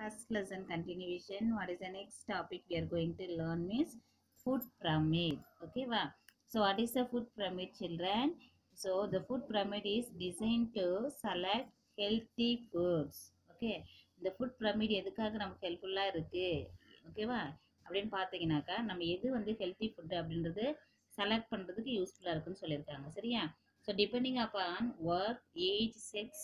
first lesson continuation what is the next topic we are going to learn is food pyramid okay va so what is the food pyramid children so the food pyramid is designed to select healthy foods okay இந்த food pyramid எதுக்காக நமக்கு ஹெல்ப்ஃபுல்லாக இருக்கு ஓகேவா அப்படின்னு பார்த்தீங்கன்னாக்கா நம்ம எது வந்து ஹெல்த்தி ஃபுட் அப்படின்றது செலக்ட் பண்ணுறதுக்கு யூஸ்ஃபுல்லாக இருக்குன்னு சொல்லியிருக்காங்க சரியா so depending upon work age sex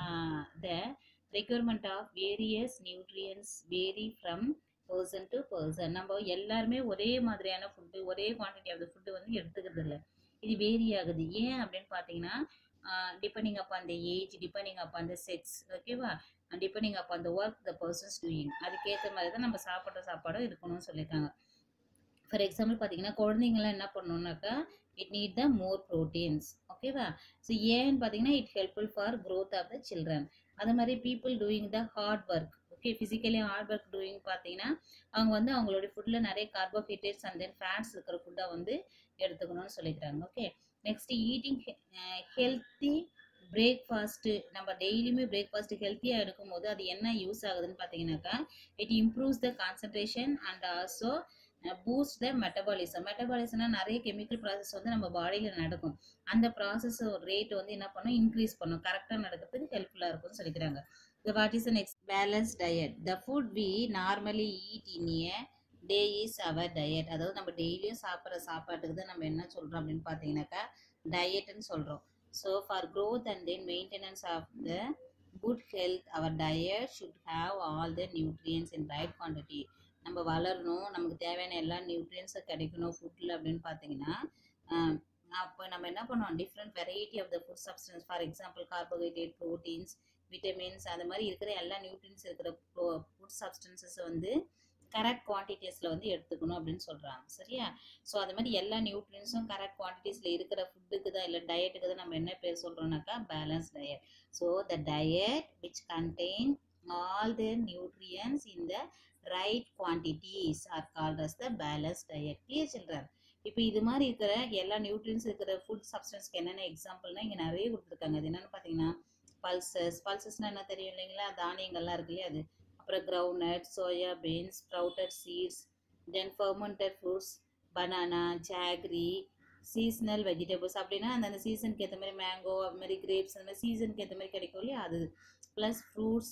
the requirement of various nutrients vary from person to person நம்ம எல்லாருமே ஒரே மாதிரியான ஃபுட்டு ஒரே குவான்டிட்டி ஆஃப் த ஃபுட்டு வந்து எடுத்துக்கிறது இல்லை இது வேரி ஆகுது ஏன் அப்படின்னு பார்த்தீங்கன்னா depending upon the age depending upon the sex ஓகேவா depending upon the work the persons doing அதுக்கேற்ற மாதிரி தான் நம்ம சாப்பிட்ற சாப்பாடும் இருக்கணும்னு சொல்லியிருக்காங்க ஃபார் எக்ஸாம்பிள் பார்த்தீங்கன்னா குழந்தைங்களாம் என்ன பண்ணணும்னாக்கா it need the more proteins ஓகேவா ஸோ ஏன்னு பார்த்தீங்கன்னா it helpful for growth of the children அது மாதிரி people doing the hard work okay physically hard work doing பார்த்தீங்கன்னா அவங்க வந்து அவங்களுடைய ஃபுட்டில் நிறைய கார்போஹைட்ரேட்ஸ் அண்ட் தென் ஃபேட்ஸ் இருக்கிற ஃபுட்டாக வந்து எடுத்துக்கணும்னு சொல்லிக்கிறாங்க okay next eating healthy breakfast நம்ம டெய்லியுமே பிரேக்ஃபாஸ்ட் ஹெல்த்தியாக எடுக்கும்போது அது என்ன யூஸ் ஆகுதுன்னு பார்த்தீங்கன்னாக்கா it improves the concentration and also boost the metabolism மெட்டபாலிசம்னா நிறைய கெமிக்கல் ப்ராசஸ் வந்து நம்ம பாடியில் நடக்கும் அந்த ப்ராசஸ் ரேட் வந்து என்ன பண்ணும் இன்க்ரீஸ் பண்ணும் கரெக்டாக நடக்கிறதுக்கு ஹெல்ப்ஃபுல்லாக இருக்கும்னு சொல்லிக்கிறாங்க the what is the next balanced diet the food we normally eat in a day is our diet அதாவது நம்ம டெய்லியும் சாப்பிட்ற சாப்பாட்டுக்கு தான் நம்ம என்ன சொல்கிறோம் அப்படின்னு பார்த்தீங்கன்னாக்கா டயட்னு சொல்கிறோம் so for growth and then maintenance of the good health our diet should have all the nutrients in right quantity நம்ம வளரணும் நமக்கு தேவையான எல்லா நியூட்ரியன்ஸும் கிடைக்கணும் ஃபுட்டில் அப்படின்னு பார்த்தீங்கன்னா அப்போ நம்ம என்ன பண்ணுவோம் different variety of the food substance for example carbohydrate proteins vitamins அந்த மாதிரி இருக்கிற எல்லா நியூட்ரியன்ஸ் இருக்கிற ஃபுட் சப்ஸ்டன்சஸ் வந்து கரெக்ட் குவான்டிட்டிஸில் வந்து எடுத்துக்கணும் அப்படின்னு சொல்கிறாங்க சரியா ஸோ அது மாதிரி எல்லா நியூட்ரியன்ஸும் கரெக்ட் குவான்டிட்டிஸில் இருக்கிற ஃபுட்டுக்கு தான் இல்லை டயட்டுக்கு தான் நம்ம என்ன பேர் சொல்கிறோம்னாக்கா balance diet so the diet which contain all the nutrients in the right quantities are called as the balance diet clear children இப்போ இது மாதிரி இருக்கிற எல்லா நியூட்ரியன்ஸ் இருக்கிற ஃபுட் சப்ஸ்டன்ஸ்க்கு என்னென்ன எக்ஸாம்பிள்னா இங்கே நிறைய கொடுத்துருக்காங்க அது என்னென்னு பார்த்தீங்கன்னா பல்சஸ் பல்சஸ்னால் என்ன தெரியும் இல்லைங்களா தானியங்கள்லாம் இருக்கு இல்லையா அது அப்புறம் ground soya beans sprouted seeds then fermented fruits banana jaggery seasonal vegetables அப்படின்னா அந்தந்த சீசனுக்கு ஏற்ற மாதிரி மேங்கோ அது மாதிரி கிரேப்ஸ் அந்த மாதிரி சீசனுக்கு ஏற்ற மாதிரி கிடைக்கும் இல்லையா அது plus fruits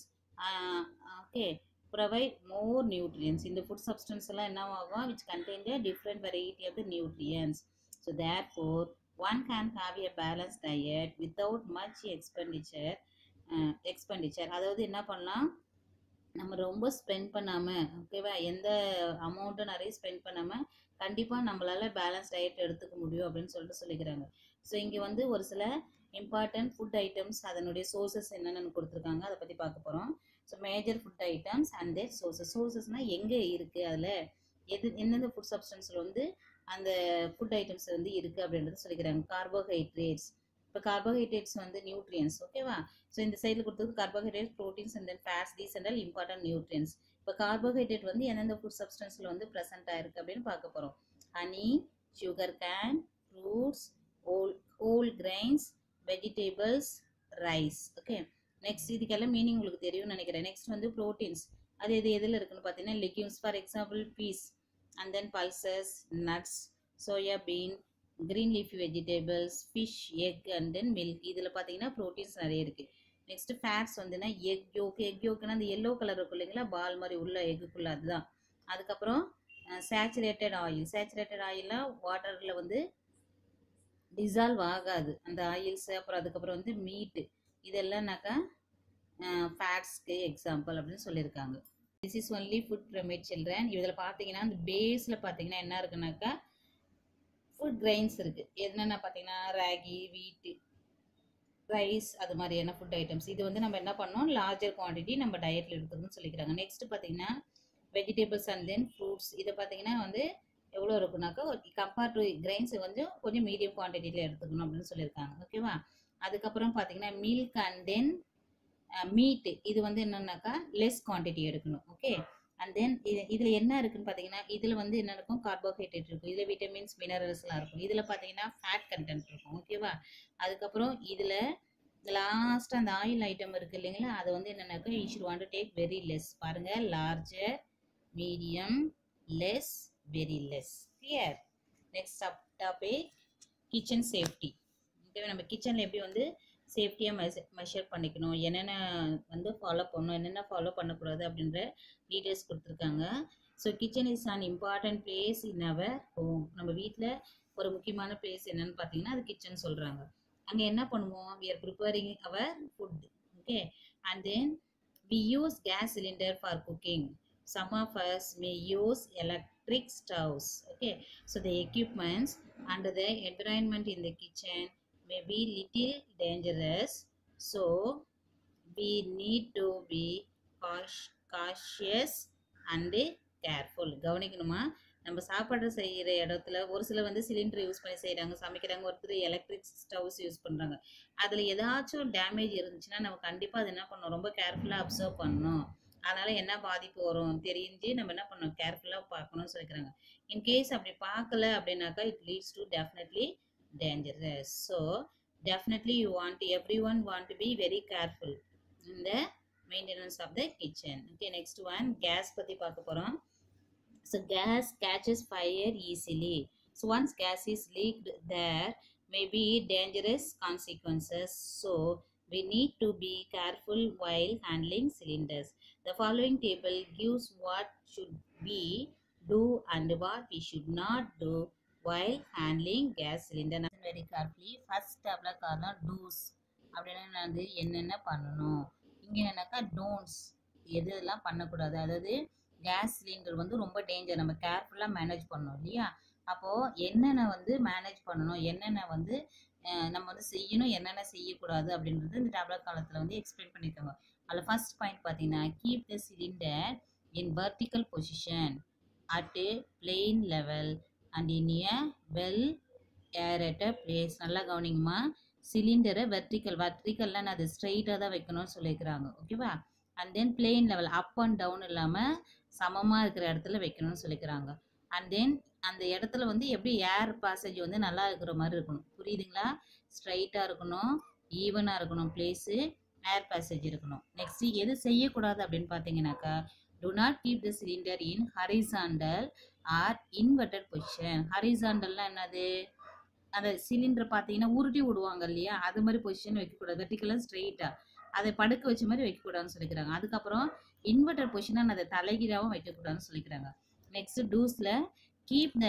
okay provide more nutrients இந்த ஃபுட் சப்ஸ்டன்ஸ் எல்லாம் என்ன ஆகும் which contain the different variety of the nutrients so therefore one can have a balanced diet without much expenditure uh, expenditure அதாவது என்ன பண்ணலாம் நம்ம ரொம்ப ஸ்பெண்ட் பண்ணாமல் ஓகேவா எந்த அமௌண்ட்டும் நிறைய ஸ்பெண்ட் பண்ணாமல் கண்டிப்பாக நம்மளால் பேலன்ஸ் டயட் எடுத்துக்க முடியும் அப்படின்னு சொல்லிட்டு சொல்லிக்கிறாங்க ஸோ இங்கே வந்து ஒரு சில இம்பார்ட்டன்ட் ஃபுட் ஐட்டம்ஸ் அதனுடைய சோர்சஸ் என்னென்னு கொடுத்துருக்காங்க அதை பற்றி பார்க்க போகிறோம் so major food items and their sources சோர்சஸ்னால் எங்கே இருக்குது அதில் எது எந்தெந்த ஃபுட் சப்ஸ்டன்ஸில் வந்து அந்த ஃபுட் ஐட்டம்ஸ் வந்து இருக்குது அப்படின்றத சொல்லிக்கிறாங்க கார்போஹைட்ரேட்ஸ் இப்போ கார்போஹைட்ரேட்ஸ் வந்து நியூட்ரியன்ஸ் ஓகேவா ஸோ இந்த சைடில் கொடுத்தது carbohydrate proteins and then fats these and all important nutrients இப்போ கார்போஹைட்ரேட் வந்து எந்தெந்த ஃபுட் சப்ஸ்டன்ஸில் வந்து ப்ரெசென்ட் ஆயிருக்கு அப்படின்னு பார்க்க போகிறோம் honey sugar cane fruits whole whole grains vegetables rice okay next இதுக்கெல்லாம் மீனிங் உங்களுக்கு தெரியும்னு நினைக்கிறேன் நெக்ஸ்ட் வந்து ப்ரோட்டீன்ஸ் அது எது எதில் இருக்குன்னு பார்த்தீங்கன்னா legumes for example peas and then pulses, nuts, soya bean, green leafy vegetables, fish, egg and then milk இதில் பார்த்தீங்கன்னா ப்ரோட்டீன்ஸ் நிறைய இருக்குது நெக்ஸ்ட் ஃபேட்ஸ் வந்துன்னா எக் யோக் எக் யோக்குன்னா அந்த எல்லோ கலர் இருக்கும் இல்லைங்களா பால் மாதிரி உள்ள எக்குக்குள்ள அதுதான் அதுக்கப்புறம் சேச்சுரேட்டட் ஆயில் சேச்சுரேட்டட் ஆயில்லாம் வாட்டரில் வந்து டிசால்வ் ஆகாது அந்த ஆயில்ஸ் அப்புறம் அதுக்கப்புறம் வந்து மீட்டு இதெல்லாம்னாக்கா ஃபேட்ஸ்க்கு எக்ஸாம்பிள் அப்படின்னு சொல்லியிருக்காங்க this is only food pyramid children இதில் பார்த்தீங்கன்னா அந்த பேஸில் பார்த்தீங்கன்னா என்ன இருக்குனாக்கா ஃபுட் கிரைன்ஸ் இருக்குது என்னென்ன பார்த்தீங்கன்னா ராகி வீட்டு ரைஸ் அது மாதிரியான ஃபுட் ஐட்டம்ஸ் இது வந்து நம்ம என்ன பண்ணோம் லார்ஜர் குவான்டிட்டி நம்ம டயட்டில் எடுத்துக்கணும்னு சொல்லிக்கிறாங்க நெக்ஸ்ட் பார்த்தீங்கன்னா வெஜிடபிள்ஸ் அண்ட் தென் ஃப்ரூட்ஸ் இதை பார்த்தீங்கன்னா வந்து எவ்வளோ இருக்குனாக்கா கம்பேர் டு கிரைன்ஸ் கொஞ்சம் கொஞ்சம் மீடியம் குவான்டிட்டியில் எடுத்துக்கணும் அப்படின்னு சொல்லியிருக்காங்க ஓகேவா அதுக்கப்புறம் பார்த்தீங்கன்னா மில்க் அண்ட் தென் மீட்டு இது வந்து என்னன்னாக்கா லெஸ் குவான்டிட்டி எடுக்கணும் ஓகே அண்ட் தென் இது இதில் என்ன இருக்குன்னு பார்த்தீங்கன்னா இதில் வந்து என்ன இருக்கும் கார்போஹைட்ரேட் இருக்கும் இதில் விட்டமின்ஸ் மினரல்ஸ்லாம் இருக்கும் இதில் பார்த்தீங்கன்னா ஃபேட் கண்டென்ட் இருக்கும் ஓகேவா அதுக்கப்புறம் இதில் லாஸ்ட் அந்த ஆயில் ஐட்டம் இருக்கு இல்லைங்களா அது வந்து என்னன்னாக்கா you should want to take very less பாருங்க larger medium less very less clear next topic kitchen safety okay நம்ம கிச்சனில் எப்படி வந்து சேஃப்டியாக மெஷ மெஷர் பண்ணிக்கணும் என்னென்ன வந்து ஃபாலோ பண்ணணும் என்னென்ன ஃபாலோ பண்ணக்கூடாது அப்படின்ற டீட்டெயில்ஸ் கொடுத்துருக்காங்க so kitchen is an important place in our home நம்ம வீட்டில் ஒரு முக்கியமான பிளேஸ் என்னன்னு பார்த்தீங்கன்னா அது கிச்சன் சொல்கிறாங்க அங்கே என்ன பண்ணுவோம் we are preparing our food okay and then we use gas cylinder for cooking some of us may use electric stoves okay so the equipments and the environment in the kitchen may be little dangerous so we need to be caus- cautious and careful கவனிக்கணுமா நம்ம சாப்பாடு செய்கிற இடத்துல ஒரு சிலர் வந்து cylinder use பண்ணி செய்கிறாங்க சமைக்கிறாங்க ஒருத்தர் எலக்ட்ரிக் ஸ்டவ்ஸ் யூஸ் பண்ணுறாங்க அதில் ஏதாச்சும் டேமேஜ் இருந்துச்சுன்னா நம்ம கண்டிப்பாக அது என்ன பண்ணணும் ரொம்ப கேர்ஃபுல்லாக அப்சர்வ் பண்ணணும் அதனால என்ன பாதிப்பு வரும் தெரிஞ்சு நம்ம என்ன பண்ணணும் கேர்ஃபுல்லாக பார்க்கணும்னு சொல்லிக்கிறாங்க இன்கேஸ் அப்படி பார்க்கல அப்படின்னாக்கா it leads to definitely dangerous so definitely you want everyone want to be very careful இந்த maintenance of the kitchen okay next one gas பற்றி பார்க்க போகிறோம் so gas catches fire easily so once gas is leaked there may be dangerous consequences so we need to be careful while handling cylinders the following table gives what should we do and what we should not do while handling gas cylinder Listen very carefully first tabla காரணம் do's அப்படின்னா என்னது என்னென்ன பண்ணணும் இங்கே என்னன்னாக்கா don'ts எது எதெல்லாம் பண்ணக்கூடாது அதாவது கேஸ் சிலிண்டர் வந்து ரொம்ப டேஞ்சர் நம்ம கேர்ஃபுல்லாக மேனேஜ் பண்ணணும் இல்லையா அப்போது என்னென்ன வந்து மேனேஜ் பண்ணணும் என்னென்ன வந்து அஹ், நம்ம வந்து செய்யணும் என்னென்ன செய்யக்கூடாது அப்படின்றது இந்த டேப்லெட் காலத்தில் வந்து எக்ஸ்பிளைன் பண்ணியிருக்காங்க அதில் ஃபர்ஸ்ட் பாயிண்ட் பார்த்தீங்கன்னா keep the cylinder in vertical position at a plain level and in a well aerated place நல்லா கவனிங்கம்மா சிலிண்டரை வெர்டிக்கல் வெர்டிக்கல்லாம் அது ஸ்ட்ரைட்டாக தான் வைக்கணும்னு சொல்லியிருக்கிறாங்க ஓகேவா and then plain level up and down இல்லாமல் சமமாக இருக்கிற இடத்துல வைக்கணும்னு சொல்லிக்கிறாங்க அண்ட் தென் அந்த இடத்துல வந்து எப்படி ஏர் பாசேஜ் வந்து நல்லா இருக்கிற மாதிரி இருக்கணும் புரியுதுங்களா ஸ்ட்ரைட்டாக இருக்கணும் ஈவனாக இருக்கணும் பிளேஸு ஏர் பாசேஜ் இருக்கணும் நெக்ஸ்ட் எது செய்யக்கூடாது அப்படின்னு பார்த்தீங்கன்னாக்கா do not keep the cylinder in horizontal or inverted position ஹரிசாண்டல்னா என்னது அந்த சிலிண்டர் பார்த்தீங்கன்னா உருட்டி விடுவாங்க இல்லையா அது மாதிரி பொசிஷன் வைக்கக்கூடாது வெர்டிக்கலாக ஸ்ட்ரெயிட்டாக அதை படுக்க வச்ச மாதிரி வைக்கக்கூடாதுன்னு சொல்லிக்கிறாங்க அதுக்கப்புறம் இன்வெர்டர் பொசிஷனாக அதை தலைகீழாகவும் வைக்கக்கூடாதுன்னு சொல்லிக்கிறாங்க நெக்ஸ்ட் டூஸில் keep the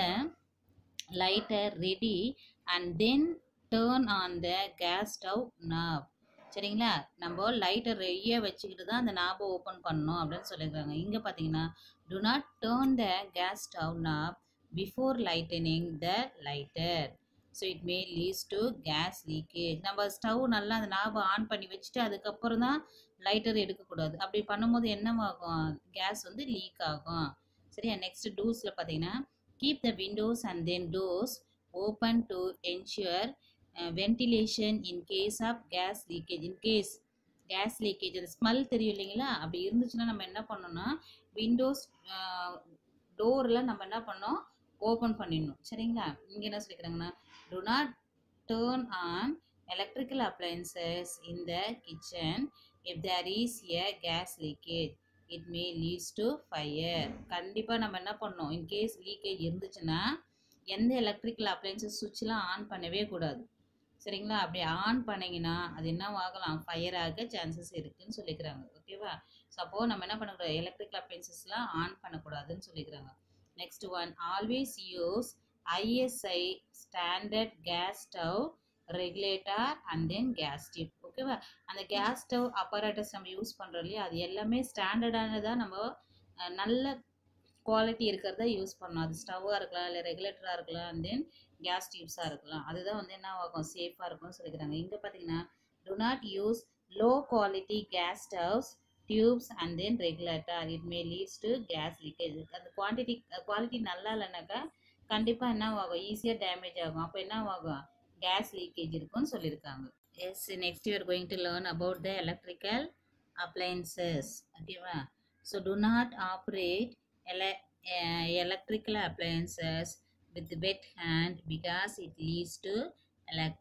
lighter ready and then turn on the gas stove knob சரிங்களா நம்ம லைட்டர் ரெடியாக வச்சுக்கிட்டு தான் அந்த நாபை ஓப்பன் பண்ணணும் அப்படின்னு சொல்லியிருக்காங்க இங்கே பார்த்தீங்கன்னா do not turn the gas stove knob before lightening the lighter so it may leads to gas leakage நம்ம ஸ்டவ் நல்லா அந்த நாபை ஆன் பண்ணி வச்சுட்டு அதுக்கப்புறம் தான் லைட்டர் எடுக்கக்கூடாது அப்படி பண்ணும்போது என்னவாகும் கேஸ் வந்து லீக் ஆகும் சரியா நெக்ஸ்ட் டோர்ஸில் பார்த்தீங்கன்னா keep the windows and then doors open to ensure ventilation in case of gas leakage in case gas leakage அது ஸ்மெல் தெரியும் இல்லைங்களா அப்படி இருந்துச்சுன்னா நம்ம என்ன பண்ணணும்னா விண்டோஸ் டோரில் நம்ம என்ன பண்ணோம் ஓப்பன் பண்ணிடணும் சரிங்களா இங்கே என்ன சொல்லிக்கிறாங்கன்னா do not turn on electrical appliances in the kitchen if there is a gas leakage it may leads to fire கண்டிப்பாக நம்ம என்ன பண்ணோம் இன்கேஸ் லீக்கேஜ் இருந்துச்சுன்னா எந்த எலக்ட்ரிக்கல் அப்ளையன்சஸ் சுவிட்ச்லாம் ஆன் பண்ணவே கூடாது சரிங்களா அப்படி ஆன் பண்ணீங்கன்னா அது என்ன ஆகலாம் ஃபயர் ஆக சான்சஸ் இருக்குன்னு சொல்லிக்கிறாங்க ஓகேவா ஸோ அப்போது நம்ம என்ன பண்ணக்கூடாது எலக்ட்ரிக்கல் அப்ளையன்சஸ்லாம் ஆன் பண்ணக்கூடாதுன்னு சொல்லிக்கிறாங்க next one always use ISI standard gas stove regulator and then gas tip ஓகேவா அந்த கேஸ் ஸ்டவ் அப்பராட்டஸ் நம்ம யூஸ் பண்ணுறோம் இல்லையா அது எல்லாமே ஸ்டாண்டர்டானதாக நம்ம அஹ், நல்ல குவாலிட்டி இருக்கிறத யூஸ் பண்ணணும் அது ஸ்டவ்வாக இருக்கலாம் இல்லை ரெகுலேட்டராக இருக்கலாம் அண்ட் தென் கேஸ் டியூப்ஸாக இருக்கலாம் அதுதான் வந்து என்ன ஆகும் சேஃபாக இருக்கும்னு சொல்லிக்கிறாங்க இங்கே பார்த்தீங்கன்னா do not use low quality gas stoves tubes and then regulator it may leads to gas leakage அந்த குவான்டிட்டி குவாலிட்டி நல்லா இல்லைனாக்கா கண்டிப்பாக என்ன ஆகும் ஈஸியாக டேமேஜ் ஆகும் அப்போ என்ன ஆகும் கேஸ் லீக்கேஜ் இருக்கும்னு சொல்லியிருக்காங்க yes next you are going to learn about the electrical appliances ஓகேவா so do not operate ele uh, electrical appliances with wet hand because it leads to elec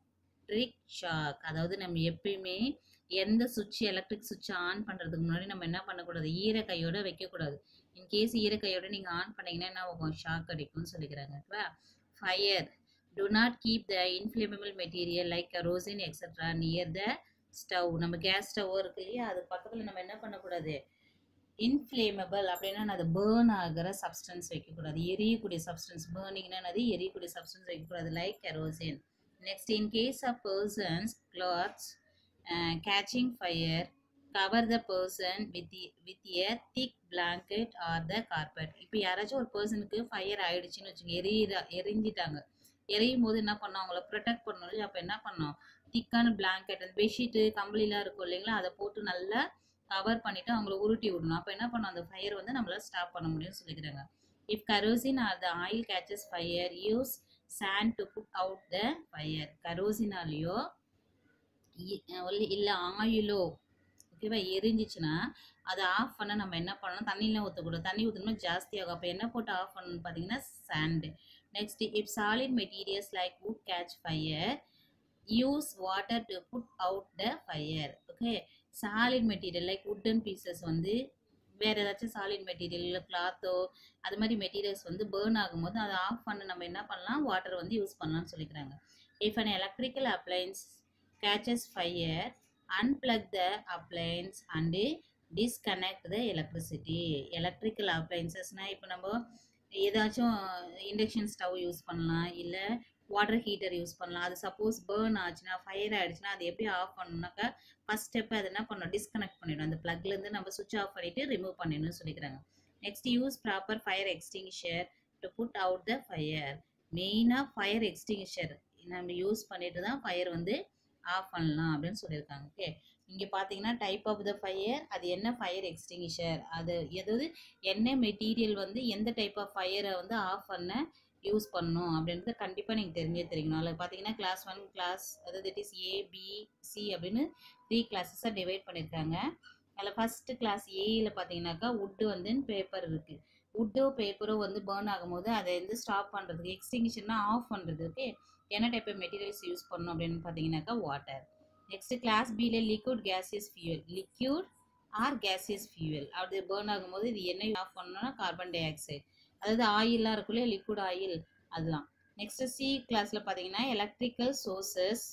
electric shock அதாவது நம்ம எப்பயுமே எந்த சுவிட்ச் எலக்ட்ரிக் சுவிட்ச் on பண்ணுறதுக்கு முன்னாடி நம்ம என்ன பண்ணக்கூடாது ஈர கையோட வைக்கக்கூடாது இன்கேஸ் ஈர கையோட நீங்கள் ஆன் பண்ணீங்கன்னா என்ன ஆகும் ஷாக் அடிக்கும்னு சொல்லிக்கிறாங்க ஓகேவா fire do not keep the inflammable material like kerosene etc near the stove நம்ம கேஸ் ஸ்டவ் இருக்கு இல்லையா அது பக்கத்தில் நம்ம என்ன பண்ணக்கூடாது இன்ஃப்ளேமபிள் அப்படின்னா அது பேர்ன் ஆகிற சப்ஸ்டன்ஸ் வைக்கக்கூடாது எரியக்கூடிய சப்ஸ்டன்ஸ் பேர்னிங்னா அது எரியக்கூடிய சப்ஸ்டன்ஸ் வைக்கக்கூடாது like kerosene next in case of persons clothes catching fire cover the person with with a thick blanket or the carpet இப்போ யாராச்சும் ஒரு பர்சனுக்கு ஃபயர் ஆயிடுச்சுன்னு வச்சுக்கோங்க எரியிற எரிஞ்சிட்டாங்க எரியும் போது என்ன பண்ணோம் அவங்கள ப்ரொடெக்ட் பண்ணணும் இல்லையா அப்போ என்ன பண்ணோம் திக்கான பிளாங்கெட் அந்த பெட்ஷீட்டு கம்பளிலாம் இருக்கும் இல்லைங்களா அதை போட்டு நல்லா கவர் பண்ணிட்டு அவங்கள உருட்டி விடணும் அப்போ என்ன பண்ணோம் அந்த ஃபயர் வந்து நம்மளால ஸ்டாப் பண்ண முடியும்னு சொல்லிக்கிறாங்க if kerosene or the oil catches fire use sand to put out the fire கரோசினாலேயோ இல்லை ஆயிலோ ஓகேவா எரிஞ்சிச்சுன்னா அதை ஆஃப் பண்ண நம்ம என்ன பண்ணணும் தண்ணிலாம் ஊற்றக்கூடாது தண்ணி ஊற்றணும்னா ஜாஸ்தியாகும் அப்போ என்ன போட்டு ஆஃப் பண்ணணும்னு பார்த்தீங்கன்னா sand next if solid materials like wood catch fire use water to put out the fire okay solid material like wooden pieces வந்து வேறு ஏதாச்சும் சாலிட் மெட்டீரியல் இல்லை கிளாத்தோ அது மாதிரி மெட்டீரியல்ஸ் வந்து பேர்ன் ஆகும்போது அதை ஆஃப் பண்ண நம்ம என்ன பண்ணலாம் வாட்டர் வந்து யூஸ் பண்ணலாம்னு சொல்லிக்கிறாங்க if an electrical appliance catches fire unplug the appliance and disconnect the electricity electrical appliancesனால் இப்போ நம்ம ஏதாச்சும் இண்டக்ஷன் ஸ்டவ் யூஸ் பண்ணலாம் இல்லை வாட்டர் ஹீட்டர் யூஸ் பண்ணலாம் அது சப்போஸ் பேர்ன் ஆச்சுன்னா ஃபயர் ஆயிடுச்சுன்னா அது எப்படி ஆஃப் பண்ணணும்னாக்கா ஃபஸ்ட் ஸ்டெப் அது என்ன பண்ணணும் டிஸ்கனெக்ட் பண்ணிடும் அந்த ப்ளக்லேருந்து நம்ம சுவிட்ச் ஆஃப் பண்ணிவிட்டு ரிமூவ் பண்ணிடணும்னு சொல்லிக்கிறாங்க next use proper fire extinguisher to put out the fire மெயினாக ஃபயர் எக்ஸ்டிங்ஷர் நம்ம யூஸ் பண்ணிட்டு தான் ஃபயர் வந்து ஆஃப் பண்ணலாம் அப்படின்னு சொல்லியிருக்காங்க ஓகே இங்கே பார்த்தீங்கன்னா டைப் ஆஃப் த ஃபயர் அது என்ன ஃபயர் எக்ஸ்டிங்ஷர் அது எதாவது என்ன மெட்டீரியல் வந்து எந்த டைப் ஆஃப் ஃபயரை வந்து ஆஃப் பண்ண யூஸ் பண்ணணும் அப்படின்றது கண்டிப்பாக நீங்கள் தெரிஞ்சே தெரியும் அதில் பார்த்தீங்கன்னா கிளாஸ் ஒன் கிளாஸ் அதாவது it is A B C அப்படின்னு த்ரீ கிளாஸஸாக டிவைட் பண்ணியிருக்காங்க அதில் ஃபஸ்ட்டு கிளாஸ் ஏயில் பார்த்தீங்கன்னாக்கா உட்டு வந்து பேப்பர் இருக்குது உட்டோ பேப்பரோ வந்து பேர்ன் ஆகும்போது அதை வந்து ஸ்டாப் பண்ணுறதுக்கு எக்ஸ்டிங்ஷன்னா ஆஃப் பண்ணுறதுக்கு என்ன டைப் ஆஃப் மெட்டீரியல்ஸ் யூஸ் பண்ணணும் அப்படின்னு பார்த்தீங்கன்னாக்கா வாட்டர் நெக்ஸ்ட் கிளாஸ் பியில் liquid gaseous fuel liquid or gaseous fuel அப்படி பேர்ன் ஆகும்போது இது என்ன ஆஃப் பண்ணணும்னா கார்பன் டை ஆக்சைடு அதாவது ஆயிலாம் இருக்கும் இல்லையா லிக்விட் ஆயில் அதெல்லாம் நெக்ஸ்ட் சி கிளாஸில் பார்த்தீங்கன்னா எலக்ட்ரிக்கல் சோர்சஸ்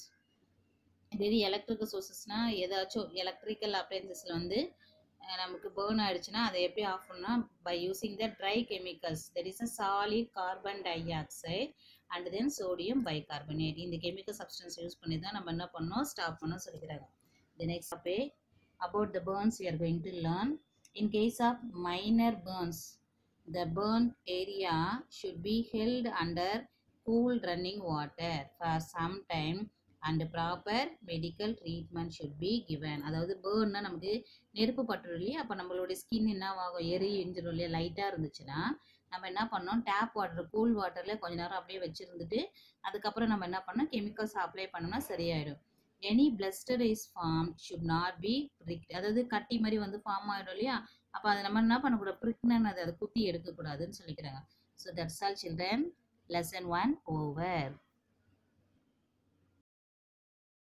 இது எலக்ட்ரிக்கல் சோர்சஸ்னால் ஏதாச்சும் எலக்ட்ரிக்கல் அப்ளைன்சஸில் வந்து அஹ், நமக்கு பேர்ன் ஆயிடுச்சுன்னா அதை எப்படி ஆஃப் பண்ணால் by using the dry chemicals that is a solid carbon dioxide and then sodium bicarbonate இந்த கெமிக்கல் சப்ஸ்டன்ஸ் யூஸ் பண்ணி தான் நம்ம என்ன பண்ணோம் ஸ்டாப் பண்ணோம் சொல்லிக்கிறாங்க தி நெக்ஸ்ட் அப்பே about the burns we are going to learn in case of minor burns the burnt area should be held under cool running water for some time and proper medical treatment should be given அதாவது பேர்ன்னா நமக்கு நெருப்பு பட்டுரும் இல்லையா அப்போ நம்மளுடைய skin என்ன ஆகும் எரி எரிஞ்சிடும் இல்லையா லைட்டாக இருந்துச்சுன்னா நம்ம என்ன பண்ணோம் டேப் வாட்டர் கூல் வாட்டரில் கொஞ்ச நேரம் அப்படியே வச்சுருந்துட்டு அதுக்கப்புறம் நம்ம என்ன பண்ணோம் கெமிக்கல்ஸ் அப்ளை பண்ணோம்னா சரியாயிடும் any blister is form should not be prick அதாவது கட்டி மாதிரி வந்து ஃபார்ம் ஆகிடும் இல்லையா அப்போ அதை நம்ம என்ன பண்ணக்கூடாது ப்ரிக்னன் அதை அதை குத்தி எடுக்கக்கூடாதுன்னு சொல்லிக்கிறாங்க so that's all children lesson one over